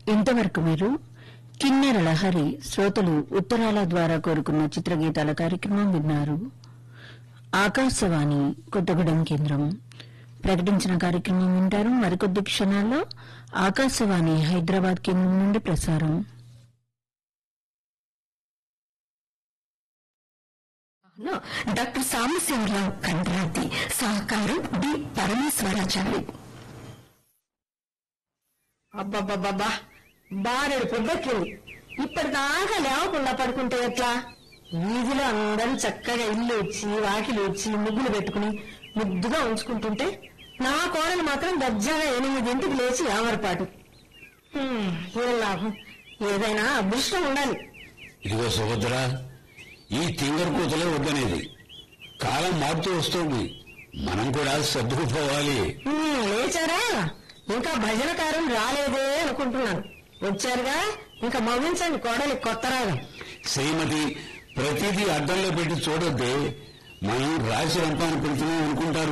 ఇంతవరకు మీరు కిన్నెర లహరి శ్రోతలు ఉత్తరాల ద్వారా కోరుకున్న చిత్రగీతాల కార్యక్రమం విన్నారు ఆకాశవాణి కొత్తగూడెం కేంద్రం ప్రకటించిన కార్యక్రమం వింటారు మరికొద్ది క్షణాల్లో ఆకాశవాణి హైదరాబాద్ కేంద్రం నుండి ప్రసారం లో డాక్టర్ సాంబశివరావు కండ్రాతి సహకారం డి పరమేశ్వరాచార్య అబ్బబ్బబ్బబ్బా బారెడు పొద్దెక్కింది ఇప్పటిదాకా లేవకుండా పడుకుంటే ఎట్లా వీధిలో అందరూ చక్కగా ఇల్లు వచ్చి వాకిలు వచ్చి ముగ్గులు పెట్టుకుని ముద్దుగా ఉంచుకుంటుంటే నా కోడలు మాత్రం దర్జాగా ఎనిమిదింటికి లేచి ఆమరపాటు హ్మ్, ఏం లాభం ఏదైనా అదృష్టం ఉండాలి ఇదిగో సుభద్ర ఈ తింగర్ కూతలే వద్దనేది కాలం మారుతూ వస్తుంది మనం కూడా సర్దుకుపోవాలి హ్మ్, లేచారా ఇంకా భజనకారం రాలేదే అనుకుంటున్నాను వచ్చారుగా ఇంకా మవ్వించండి కోడలి కొత్త రాగం శ్రీమతి ప్రతిదీ అడ్డంలో పెట్టి చూడొద్దే మనం రాసి రంపాన్ని పెడుతున్నాం అనుకుంటారు